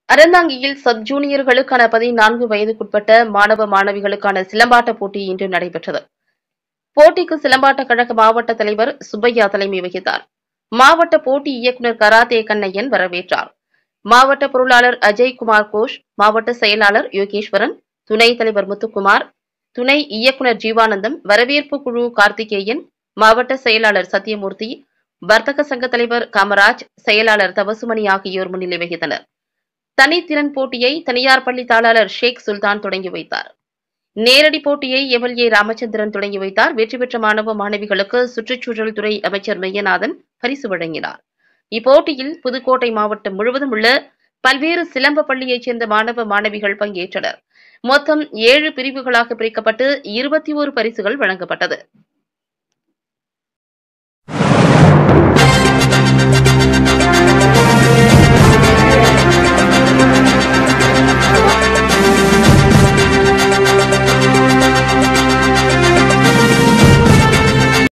அறந்தாங்கியில் sub ஜூனியர்களுக்கான பதினான்கு வயதுக்குட்பட்ட மாணவ மாணவிகளுக்கான சிலம்பாட்ட போட்டி இன்று நடைபெற்றது போட்டிக்கு சிலம்பாட்ட கழக மாவட்ட தலைவர் சுப்பையா தலைமை வகித்தார் மாவட்ட போட்டி இயக்குநர் கராத்தே கண்ணையன் வரவேற்றார் மாவட்ட பொருளாளர் அஜய்குமார் கோஷ் மாவட்ட செயலாளர் யோகேஸ்வரன் துணைத் தலைவர் முத்துக்குமார் துணை இயக்குநர் ஜீவானந்தம் வரவேற்பு குழு கார்த்திகேயன் மாவட்ட செயலாளர் சத்யமூர்த்தி வர்த்தக சங்க தலைவர் காமராஜ் செயலாளர் தவசுமணி ஆகியோர் முன்னிலை வகித்தனர் தனித்திறன் போட்டியை தனியார் பள்ளி தாளாளர் ஷேக் சுல்தான் தொடங்கி வைத்தார் நேரடி போட்டியை எம்எல்ஏ ராமச்சந்திரன் தொடங்கி வைத்தார் வெற்றி பெற்ற மாணவ மாணவிகளுக்கு சுற்றுச்சூழல் துறை அமைச்சர் மெய்யநாதன் பரிசு வழங்கினார் இப்போட்டியில் புதுக்கோட்டை மாவட்டம் முழுவதும் உள்ள பல்வேறு சிலம்ப பள்ளியைச் சேர்ந்த மாணவ மாணவிகள் பங்கேற்றனர் மொத்தம் ஏழு பிரிவுகளாக பிரிக்கப்பட்டு இருபத்தி ஒரு பரிசுகள் வழங்கப்பட்டது